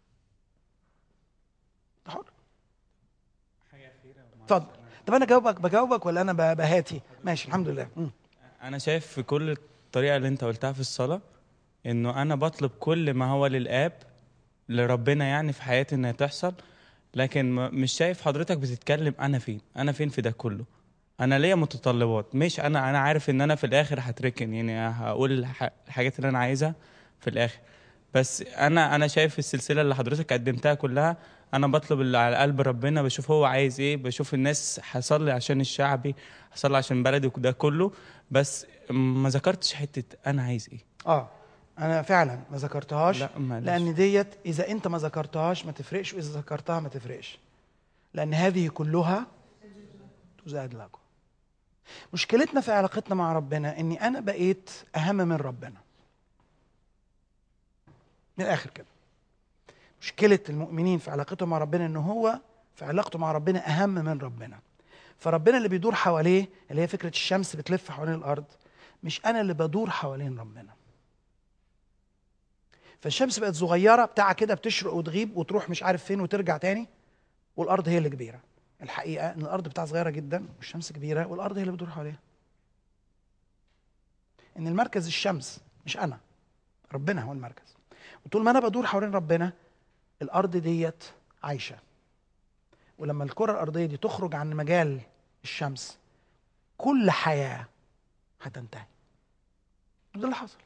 أنت حر اتفضل طب انا جاوبك بجاوبك ولا انا ب- بهاتي ماشي الحمد لله مم. انا شايف في كل الطريقه اللي انت قلتها في الصلاه انه انا بطلب كل ما هو للاب لربنا يعني في حياتي انها تحصل لكن م- مش شايف حضرتك بتتكلم انا فين انا فين في ده كله انا ليا متطلبات مش انا انا عارف ان انا في الاخر هتركن يعني هقول الح- الحاجات اللي انا عايزها في الاخر بس انا انا شايف السلسله اللي حضرتك قدمتها كلها انا بطلب اللي على قلب ربنا بشوف هو عايز ايه بشوف الناس هصلي عشان الشعبي هصلي عشان بلدي وده كله بس ما ذكرتش حته انا عايز ايه اه انا فعلا ما ذكرتهاش لا، معلش. لان ديت اذا انت ما ذكرتهاش ما تفرقش واذا ذكرتها ما تفرقش لان هذه كلها تزاد لكم مشكلتنا في علاقتنا مع ربنا اني انا بقيت اهم من ربنا من الاخر كده مشكله المؤمنين في علاقتهم مع ربنا ان هو في علاقته مع ربنا اهم من ربنا فربنا اللي بيدور حواليه اللي هي فكره الشمس بتلف حوالين الارض مش انا اللي بدور حوالين ربنا فالشمس بقت صغيره بتاع كده بتشرق وتغيب وتروح مش عارف فين وترجع تاني والارض هي اللي كبيره الحقيقه ان الارض بتاعها صغيره جدا والشمس كبيره والارض هي اللي بتدور حواليها ان المركز الشمس مش انا ربنا هو المركز وطول ما انا بدور حوالين ربنا الارض ديت عايشه ولما الكره الارضيه دي تخرج عن مجال الشمس كل حياه هتنتهي وده اللي حصل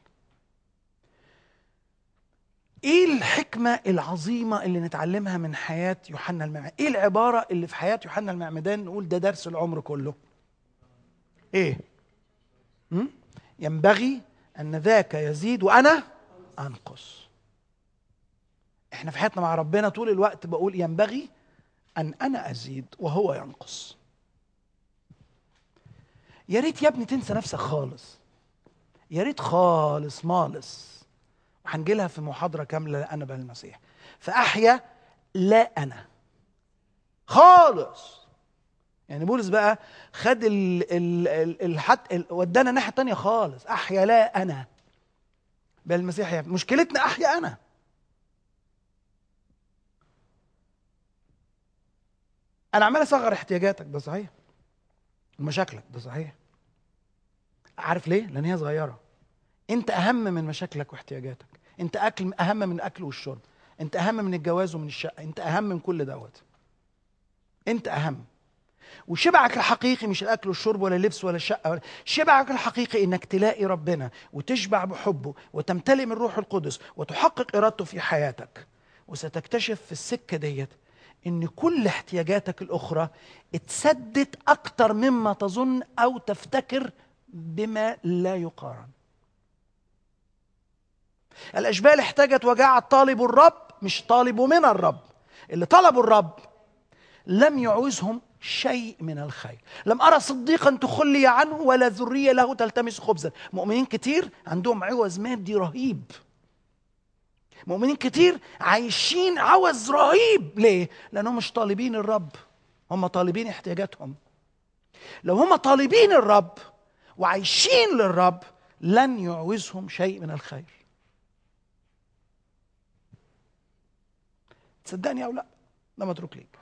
ايه الحكمه العظيمه اللي نتعلمها من حياه يوحنا المعمدان ايه العباره اللي في حياه يوحنا المعمدان نقول ده درس العمر كله ايه م? ينبغي ان ذاك يزيد وانا انقص احنا في حياتنا مع ربنا طول الوقت بقول ينبغي ان انا ازيد وهو ينقص يا ريت يا ابني تنسى نفسك خالص يا ريت خالص مالص وهنجي لها في محاضره كامله انا بل المسيح فاحيا لا انا خالص يعني بولس بقى خد ال ال ال الحت ال ودانا الناحيه الثانيه خالص احيا لا انا بل المسيح يا مشكلتنا احيا انا انا عمال اصغر احتياجاتك ده صحيح ومشاكلك ده صحيح عارف ليه لان هي صغيره انت اهم من مشاكلك واحتياجاتك انت اكل اهم من الاكل والشرب انت اهم من الجواز ومن الشقه انت اهم من كل دوت انت اهم وشبعك الحقيقي مش الاكل والشرب ولا اللبس ولا الشقه ولا شبعك الحقيقي انك تلاقي ربنا وتشبع بحبه وتمتلئ من روح القدس وتحقق ارادته في حياتك وستكتشف في السكه ديت ان كل احتياجاتك الاخرى اتسدت اكتر مما تظن او تفتكر بما لا يقارن الاشبال احتاجت وجاعة طالب الرب مش طالب من الرب اللي طلبوا الرب لم يعوزهم شيء من الخير لم أرى صديقا تخلي عنه ولا ذرية له تلتمس خبزا مؤمنين كتير عندهم عوز مادي رهيب مؤمنين كتير عايشين عوز رهيب ليه؟ لأنهم مش طالبين الرب هم طالبين احتياجاتهم لو هم طالبين الرب وعايشين للرب لن يعوزهم شيء من الخير تصدقني او لا ده متروك ليك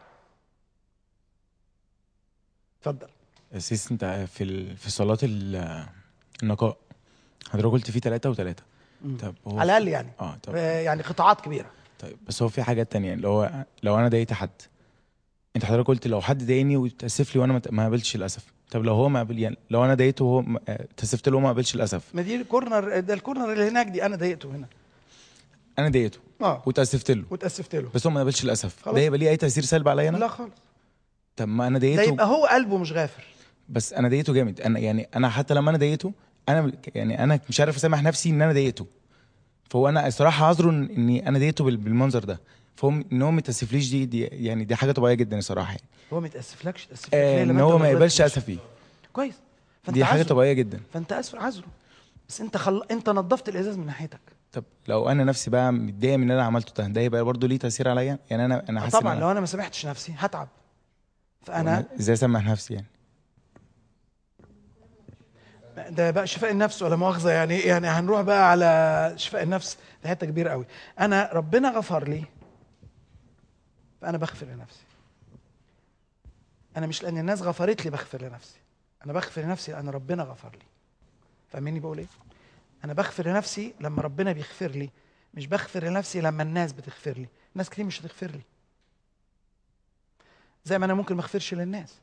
اتفضل أسيس أنت في ال... في صلاة ال- النقاء حضرتك قلت فيه ثلاثة وثلاثة طب هو على الاقل يعني اه طب آه، يعني قطاعات كبيره طيب بس هو في حاجات تانية اللي هو لو أنا ضايقت حد أنت حضرتك قلت لو حد ضايقني وتأسف لي وأنا ما ت- ما قابلتش الأسف طب لو هو ما قابل يعني لو أنا ضايقته وهو ما- آه، تأسفت له وما قابلش الأسف ما دي الكورنر ده الكورنر اللي هناك دي انا ضايقته هنا أنا ضايقته اه وتأسفت له وتاسفت له بس هو ما قابلش الأسف خلاص. ده يبقى ليه أي تأثير سلبي عليا أنا؟ لا خالص طب ما أنا ده ضايقته يبقى هو قلبه مش غافر بس انا ضايقته جامد انا يعني انا حتى لما انا ضايقته انا يعني انا مش عارف اسامح نفسي ان انا ضايقته فهو انا الصراحه عذره إن- اني انا ديته بال- بالمنظر ده فهو م- ان هو ما يتاسفليش دي, دي يعني دي حاجه طبيعيه جدا الصراحه يعني. هو ما يتاسفلكش تاسف لك آه ليه ان لما هو أنت ما يقبلش غلطت؟ اسفي كويس فانت دي حاجه عذره. طبيعيه جدا فانت اسف عذره بس انت خل... انت نظفت الازاز من ناحيتك طب لو انا نفسي بقى متضايق من اللي انا عملته ده ده يبقى برضه ليه تاثير عليا يعني انا انا آه حاسس إن طبعا أنا- لو انا ما سامحتش نفسي هتعب فانا ازاي اسمح نفسي يعني ده بقى شفاء النفس ولا مؤاخذه يعني يعني هنروح بقى على شفاء النفس ده حته كبيره قوي انا ربنا غفر لي فانا بغفر لنفسي انا مش لان الناس غفرت لي بغفر لنفسي انا بغفر لنفسي لان ربنا غفر لي فاهميني بقول ايه انا بغفر لنفسي لما ربنا بيغفر لي مش بغفر لنفسي لما الناس بتغفر لي ناس كتير مش هتغفر لي زي ما انا ممكن ما اغفرش للناس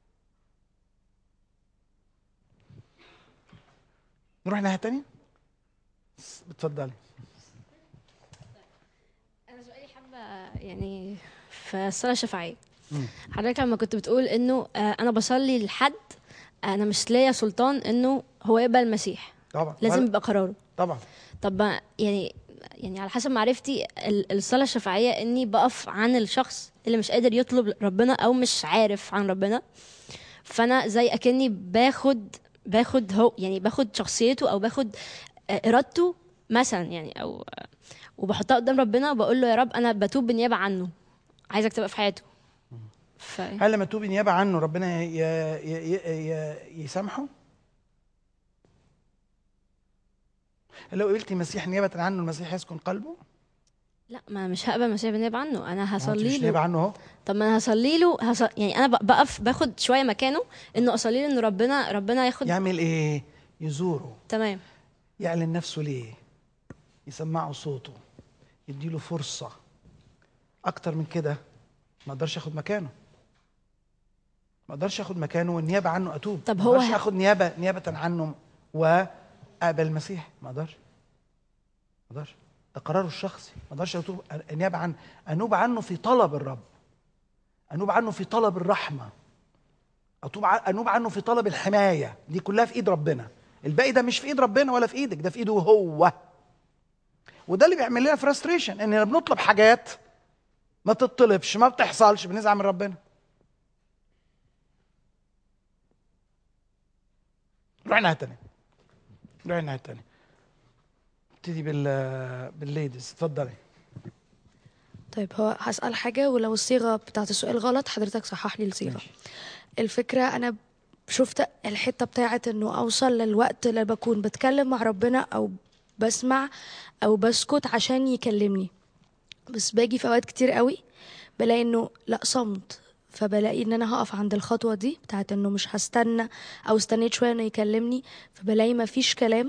نروح ناحيه تانية اتفضلي انا سؤالي حابه يعني في الصلاه الشفاعيه مم. حضرتك لما كنت بتقول انه آه، انا بصلي لحد انا مش ليا سلطان انه هو يقبل المسيح طبعا لازم ولا- يبقى قراره طبعا طب ما- يعني يعني على حسب معرفتي ال- الصلاه الشفاعيه اني بقف عن الشخص اللي مش قادر يطلب ربنا او مش عارف عن ربنا فانا زي اكني باخد باخد هو يعني باخد شخصيته او باخد آه، ارادته مثلا يعني او آه، وبحطها قدام ربنا وبقول له يا رب انا بتوب بالنيابه عنه عايزك تبقى في حياته ف... هل لما توبي نيابه عنه ربنا ي... ي... ي... ي... يسامحه؟ هل لو قلتي مسيح نيابه عنه المسيح يسكن قلبه؟ لا ما مش هقبل مسيح بالنيابه عنه انا ما هو أنت هصلي مش له نيابه عنه اهو طب ما انا هصلي له هص... يعني انا ب- بقف باخد شويه مكانه انه اصلي له ان ربنا ربنا ياخد يعمل ايه؟ يزوره تمام يعلن نفسه ليه؟ يسمعه صوته يديله فرصه اكتر من كده ما اقدرش اخد مكانه ما اقدرش اخد مكانه والنيابه عنه اتوب طب ما هو اقدرش ه- اخد نيابه نيابه عنه واقبل المسيح ما اقدرش ما اقدرش ده قراره الشخصي ما اقدرش اتوب النيابه عنه انوب عنه في طلب الرب انوب عنه في طلب الرحمه اتوب ع- انوب عنه في طلب الحمايه دي كلها في ايد ربنا الباقي ده مش في ايد ربنا ولا في ايدك ده في ايده هو وده اللي بيعمل لنا فرستريشن اننا بنطلب حاجات ما تطلبش ما بتحصلش بنزعل من ربنا نروح الناحيه الثانيه نروح الناحيه الثانيه نبتدي بال بالليديز اتفضلي طيب هو هسأل حاجة ولو الصيغة بتاعت السؤال غلط حضرتك صحح لي الصيغة ماشي. الفكرة أنا شفت الحتة بتاعت إنه أوصل للوقت اللي بكون بتكلم مع ربنا أو بسمع أو بسكت عشان يكلمني بس باجي في أوقات كتير قوي بلاقي إنه لأ صمت فبلاقي إن أنا هقف عند الخطوة دي بتاعت إنه مش هستنى أو استنيت شوية إنه يكلمني فبلاقي مفيش كلام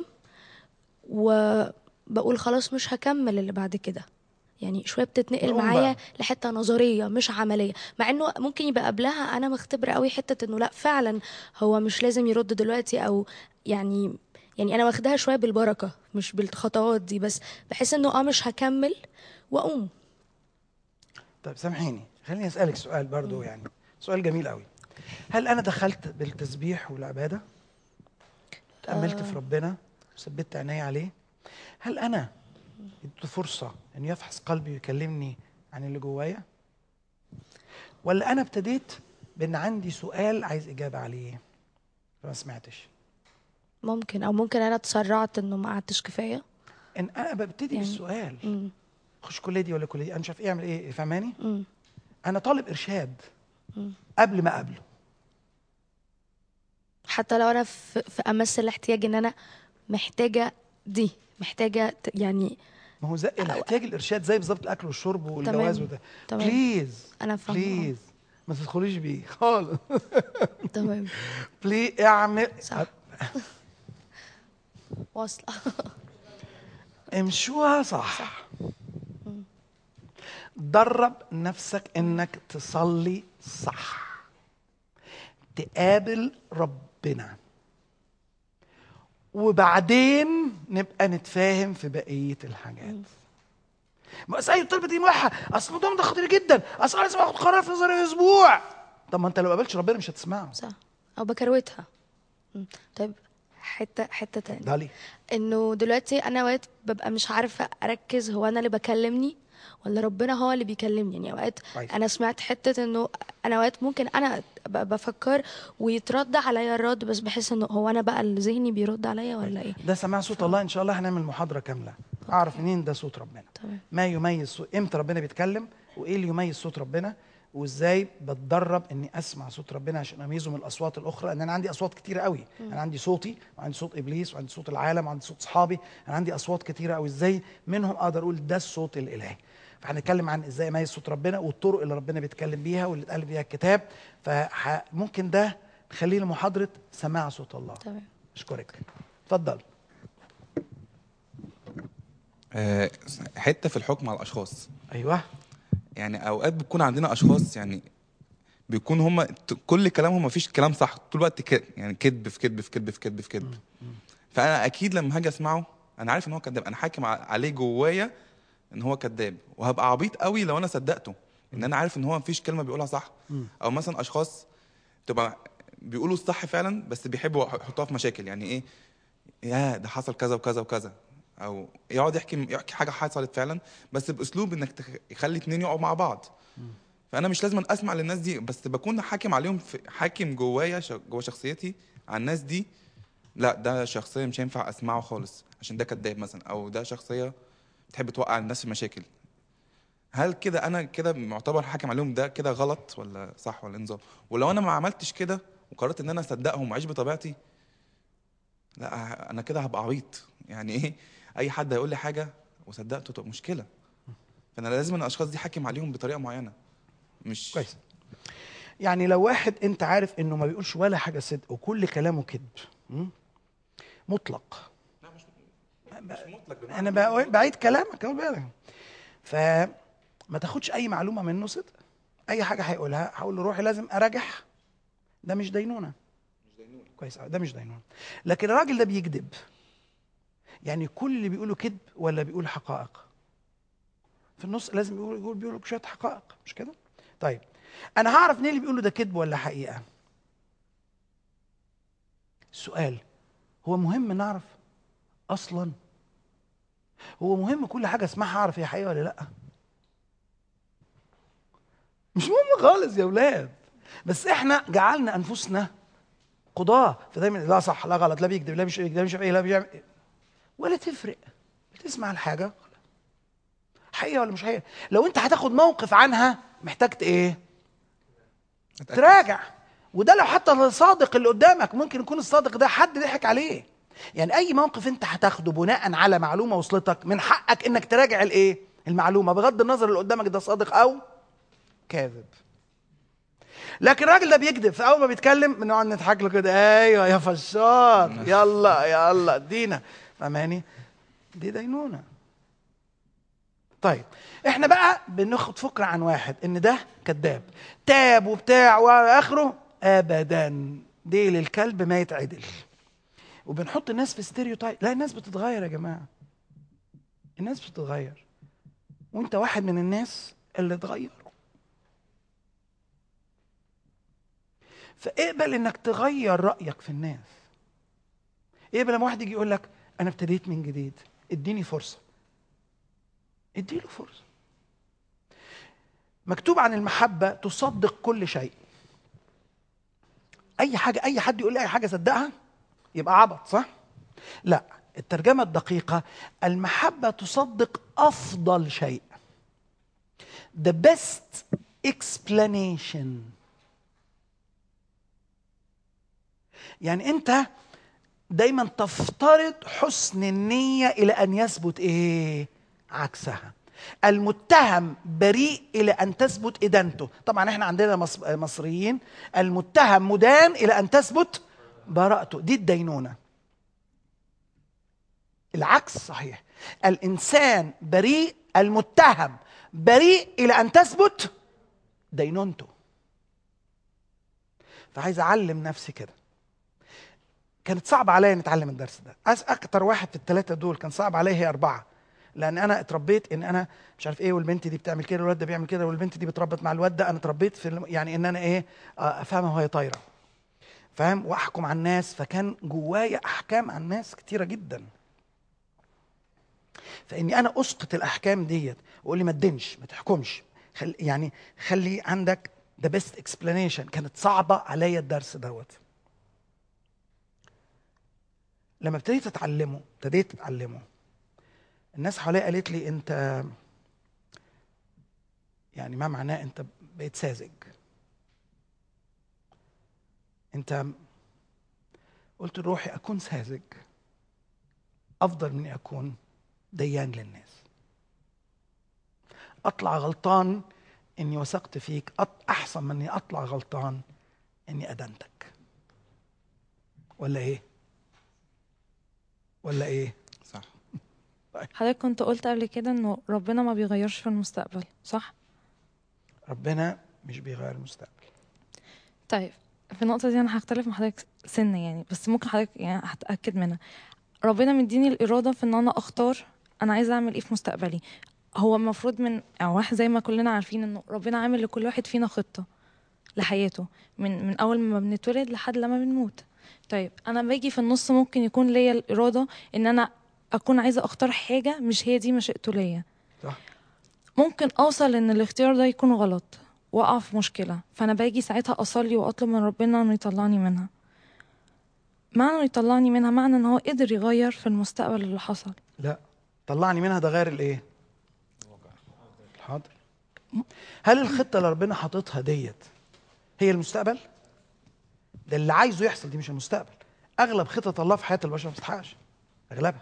وبقول خلاص مش هكمل اللي بعد كده يعني شويه بتتنقل نقوم معايا بقى. لحته نظريه مش عمليه مع انه ممكن يبقى قبلها انا مختبره قوي حته انه لا فعلا هو مش لازم يرد دلوقتي او يعني يعني انا واخداها شويه بالبركه مش بالخطوات دي بس بحس انه اه مش هكمل واقوم طيب سامحيني خليني اسالك سؤال برضو يعني سؤال جميل قوي هل انا دخلت بالتسبيح والعباده تاملت في ربنا وثبت عيني عليه هل انا اديته فرصه انه يفحص قلبي ويكلمني عن اللي جوايا ولا انا ابتديت بان عندي سؤال عايز اجابه عليه فما سمعتش ممكن او ممكن انا اتسرعت انه ما قعدتش كفايه ان انا ببتدي يعني- بالسؤال مم. خش كليه دي ولا كليه دي انا شايف ايه اعمل ايه فهماني مم. انا طالب ارشاد مم. قبل ما اقابله حتى لو انا في, في امس الاحتياج ان انا محتاجه دي محتاجه ت- يعني ما هو زي الاحتياج الارشاد زي بالظبط الاكل والشرب والجواز تمام. وده تمام. بليز انا فاهمه بليز ما تدخليش بيه خالص آه. تمام بليز اعمل صح واصله امشوها صح درب نفسك انك تصلي صح تقابل ربنا وبعدين نبقى نتفاهم في بقيه الحاجات بس اي الطلبه دي ملحه اصل الموضوع ده خطير جدا اصل انا لازم اخد قرار في ظرف اسبوع طب ما انت لو قابلتش ربنا مش هتسمعه صح او بكروتها مم. طيب حته حته تانية دالي انه دلوقتي انا اوقات ببقى مش عارفه اركز هو انا اللي بكلمني ولا ربنا هو اللي بيكلمني يعني اوقات كويس. انا سمعت حته انه انا اوقات ممكن انا ابقى بفكر ويترد عليا الرد بس بحس انه هو انا بقى اللي ذهني بيرد عليا ولا ايه ده سماع صوت الله ان شاء الله هنعمل محاضره كامله اعرف منين ده صوت ربنا تمام ما يميز صوت امتى ربنا بيتكلم وايه اللي يميز صوت ربنا وازاي بتدرب اني اسمع صوت ربنا عشان اميزه من الاصوات الاخرى لان انا عندي اصوات كتيره قوي انا عندي صوتي وعندي صوت ابليس وعندي صوت العالم وعندي صوت اصحابي انا عندي اصوات كتيره قوي ازاي منهم اقدر اقول ده الصوت الالهي فهنتكلم عن ازاي اميز صوت ربنا والطرق اللي ربنا بيتكلم بيها واللي اتقال بيها الكتاب فممكن ده نخليه لمحاضره سماع صوت الله تمام اشكرك اتفضل آه، حته في الحكم على الاشخاص ايوه يعني اوقات بتكون عندنا اشخاص يعني بيكون هم ت- كل كلامهم مفيش كلام صح طول الوقت كده يعني كذب في كذب في كذب في كذب في كذب فانا اكيد لما هاجي اسمعه انا عارف ان هو كذاب انا حاكم ع- عليه جوايا ان هو كذاب وهبقى عبيط قوي لو انا صدقته ان انا عارف ان هو مفيش كلمه بيقولها صح او مثلا اشخاص تبقى بيقولوا الصح فعلا بس بيحبوا يحطوها في مشاكل يعني ايه يا ده حصل كذا وكذا وكذا او يقعد يحكي يحكي حاجه حصلت فعلا بس باسلوب انك تخ- يخلي اتنين يقعوا مع بعض فانا مش لازم اسمع للناس دي بس بكون حاكم عليهم في حاكم جوايا ش- جوا شخصيتي على الناس دي لا ده شخصيه مش هينفع اسمعه خالص عشان ده كذاب مثلا او ده شخصيه بتحب توقع الناس في مشاكل هل كده انا كده معتبر حاكم عليهم ده كده غلط ولا صح ولا إيه نظام ولو انا ما عملتش كده وقررت ان انا اصدقهم واعيش بطبيعتي لا انا كده هبقى عبيط يعني ايه اي حد هيقول لي حاجه وصدقته تبقى مشكله فانا لازم ان الاشخاص دي حاكم عليهم بطريقه معينه مش كويس يعني لو واحد انت عارف انه ما بيقولش ولا حاجه صدق وكل كلامه كذب م? مطلق مش مطلق انا بقول- بعيد كلامك اقول بالك فما تاخدش اي معلومه منه صدق اي حاجه هيقولها هقول له روحي لازم اراجعها ده مش دينونه كويس أوي، ده مش دينونه لكن الراجل ده بيكذب يعني كل اللي بيقوله كذب ولا بيقول حقائق في النص لازم يقول يقول بيقول شويه حقائق مش كده طيب انا هعرف منين اللي بيقوله ده كذب ولا حقيقه السؤال هو مهم نعرف اصلا هو مهم كل حاجه اسمعها اعرف هي حقيقه ولا لا مش مهم خالص يا اولاد بس احنا جعلنا انفسنا قضاه فدايما لا صح لا غلط لا بيكذب لا مش لا مش ايه لا بيعمل إيه. ولا تفرق بتسمع الحاجه حقيقه ولا مش حقيقه لو انت هتاخد موقف عنها محتاج ت- ايه تراجع وده لو حتى الصادق اللي قدامك ممكن يكون الصادق ده حد ضحك عليه يعني اي موقف انت هتاخده بناء على معلومه وصلتك من حقك انك تراجع الايه المعلومه بغض النظر اللي قدامك ده صادق او كاذب لكن الراجل ده بيكذب فاول ما بيتكلم بنقعد نضحك له كده ايوه يا فشار يلا يلا ادينا فاهماني دي دينونه طيب احنا بقى بناخد فكره عن واحد ان ده كذاب تاب وبتاع واخره ابدا ديل الكلب ما يتعدل وبنحط الناس في ستيريوتايب لا الناس بتتغير يا جماعه الناس بتتغير وانت واحد من الناس اللي اتغيروا فاقبل انك تغير رايك في الناس اقبل لما واحد يجي يقول لك انا ابتديت من جديد اديني فرصه اديله فرصه مكتوب عن المحبه تصدق كل شيء اي حاجه اي حد يقول لي اي حاجه صدقها يبقى عبط صح لا الترجمه الدقيقه المحبه تصدق افضل شيء the best explanation يعني انت دايما تفترض حسن النيه الى ان يثبت ايه عكسها المتهم بريء الى ان تثبت ادانته طبعا احنا عندنا مص- مصريين المتهم مدان الى ان تثبت براءته دي الدينونه العكس صحيح الانسان بريء المتهم بريء الى ان تثبت دينونته فعايز اعلم نفسي كده كانت صعبة عليا نتعلم الدرس ده أس أكتر واحد في الثلاثة دول كان صعب عليا هي أربعة لأن أنا اتربيت إن أنا مش عارف إيه والبنت دي بتعمل كده والواد ده بيعمل كده والبنت دي بتربط مع الواد ده أنا اتربيت في الم- يعني إن أنا إيه آه، أفهمها وهي طايرة فاهم واحكم على الناس فكان جوايا احكام على الناس كتيره جدا فاني انا اسقط الاحكام ديت واقول لي ما تدينش ما تحكمش خل يعني خلي عندك ذا بيست اكسبلانيشن كانت صعبه عليا الدرس دوت لما ابتديت اتعلمه ابتديت اتعلمه الناس حواليا قالت لي انت يعني ما معناه انت بقيت ساذج انت قلت لروحي اكون ساذج افضل من اكون ديان للناس اطلع غلطان اني وثقت فيك أط- احسن من اني اطلع غلطان اني ادنتك ولا ايه ولا ايه صح حضرتك كنت قلت قبل كده انه ربنا ما بيغيرش في المستقبل صح ربنا مش بيغير المستقبل طيب في النقطة دي أنا هختلف مع حضرتك سن يعني بس ممكن حضرتك يعني هتأكد منها ربنا مديني الإرادة في إن أنا أختار أنا عايزة أعمل إيه في مستقبلي هو المفروض من أو واحد زي ما كلنا عارفين إنه ربنا عامل لكل واحد فينا خطة لحياته من من أول ما بنتولد لحد لما بنموت طيب أنا باجي في النص ممكن يكون ليا الإرادة إن أنا أكون عايزة أختار حاجة مش هي دي مشيئته ليا صح ممكن اوصل ان الاختيار ده يكون غلط واقع في مشكله فانا باجي ساعتها اصلي واطلب من ربنا انه يطلعني منها معنى انه يطلعني منها معنى ان هو قدر يغير في المستقبل اللي حصل لا طلعني منها ده غير الايه الحاضر هل الخطه اللي ربنا حاططها ديت هي المستقبل ده اللي عايزه يحصل دي مش المستقبل اغلب خطط الله في حياه البشر ما بتتحققش اغلبها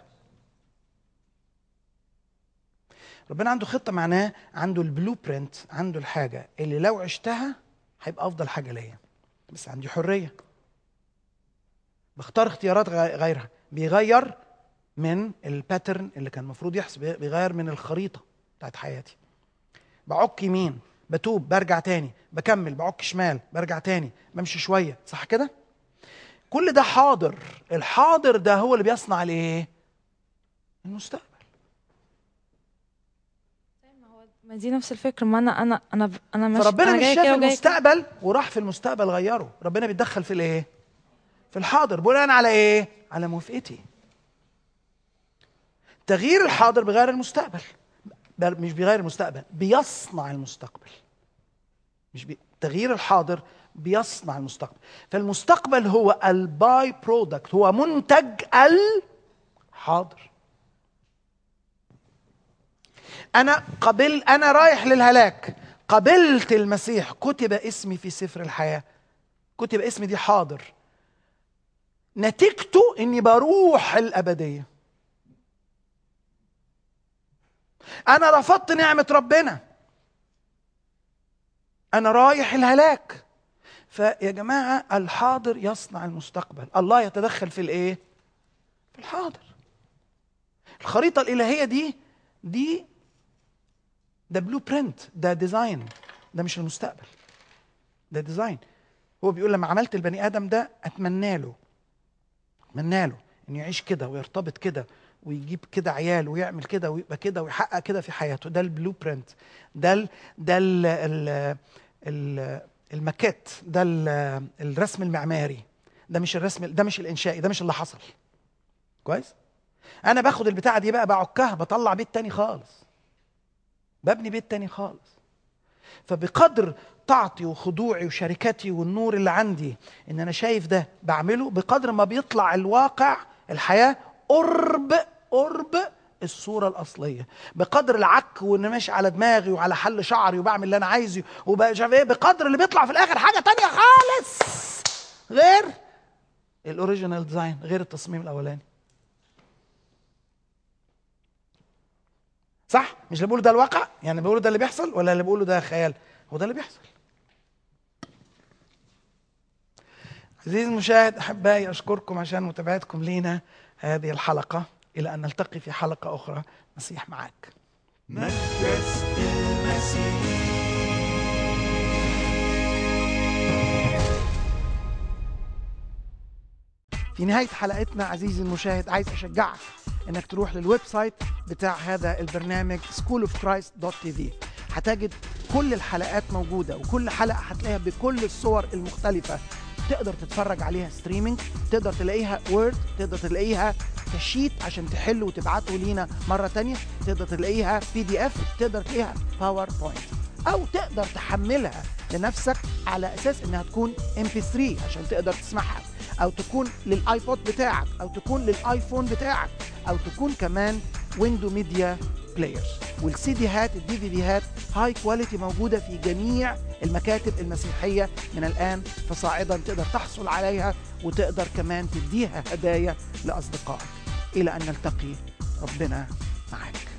ربنا عنده خطه معناه عنده البلو برنت عنده الحاجه اللي لو عشتها هيبقى افضل حاجه ليا بس عندي حريه بختار اختيارات غ- غيرها بيغير من الباترن اللي كان المفروض يحصل بي- بيغير من الخريطه بتاعت حياتي بعك يمين بتوب برجع تاني بكمل بعك شمال برجع تاني بمشي شويه صح كده كل ده حاضر الحاضر ده هو اللي بيصنع الايه المستقبل ما دي نفس الفكره ما انا انا انا انا مش فربنا أنا مش جاية شاف كده وجاية كده. المستقبل وراح في المستقبل غيره ربنا بيتدخل في الايه في الحاضر بناء على ايه على موافقتي تغيير الحاضر بيغير المستقبل بل مش بيغير المستقبل بيصنع المستقبل مش بي... تغيير الحاضر بيصنع المستقبل فالمستقبل هو الباي برودكت هو منتج الحاضر انا قبل انا رايح للهلاك قبلت المسيح كتب اسمي في سفر الحياه كتب اسمي دي حاضر نتيجته اني بروح الابديه انا رفضت نعمه ربنا انا رايح الهلاك فيا جماعه الحاضر يصنع المستقبل الله يتدخل في الايه في الحاضر الخريطه الالهيه دي دي ده بلو برنت ده ديزاين ده مش المستقبل ده ديزاين هو بيقول لما عملت البني ادم ده اتمنى له اتمنى له انه يعيش كده ويرتبط كده ويجيب كده عيال ويعمل كده ويبقى كده ويحقق كده في حياته ده البلو برنت ده ال ده ال ال ال الماكيت ده ال- الرسم المعماري ده مش الرسم ده مش الانشائي ده مش اللي حصل كويس انا باخد البتاعه دي بقى بعكها بطلع بيت تاني خالص ببني بيت تاني خالص فبقدر طاعتي وخضوعي وشركتي والنور اللي عندي ان انا شايف ده بعمله بقدر ما بيطلع الواقع الحياه قرب قرب الصورة الأصلية بقدر العك وإن ماشي على دماغي وعلى حل شعري وبعمل اللي أنا عايزه ومش عارف إيه بقدر اللي بيطلع في الآخر حاجة تانية خالص غير الأوريجينال ديزاين غير التصميم الأولاني صح مش اللي بقوله ده الواقع يعني بقوله ده اللي بيحصل ولا اللي بقوله ده خيال هو ده اللي بيحصل عزيزي المشاهد احبائي اشكركم عشان متابعتكم لينا هذه الحلقه الى ان نلتقي في حلقه اخرى مسيح معك مجلس المسيح في نهايه حلقتنا عزيزي المشاهد عايز اشجعك انك تروح للويب سايت بتاع هذا البرنامج schoolofchrist.tv هتجد كل الحلقات موجوده وكل حلقه هتلاقيها بكل الصور المختلفه تقدر تتفرج عليها ستريمينج تقدر تلاقيها وورد تقدر تلاقيها كشيت عشان تحل وتبعته لينا مرة تانية تقدر تلاقيها بي دي اف تقدر تلاقيها باوربوينت او تقدر تحملها لنفسك على اساس انها تكون ام بي 3 عشان تقدر تسمعها او تكون للايبود بتاعك او تكون للايفون بتاعك او تكون كمان ويندو ميديا بلاير والسي ديهات الدي في ديهات هاي كواليتي موجوده في جميع المكاتب المسيحيه من الان فصاعدا تقدر تحصل عليها وتقدر كمان تديها هدايا لاصدقائك الى ان نلتقي ربنا معاك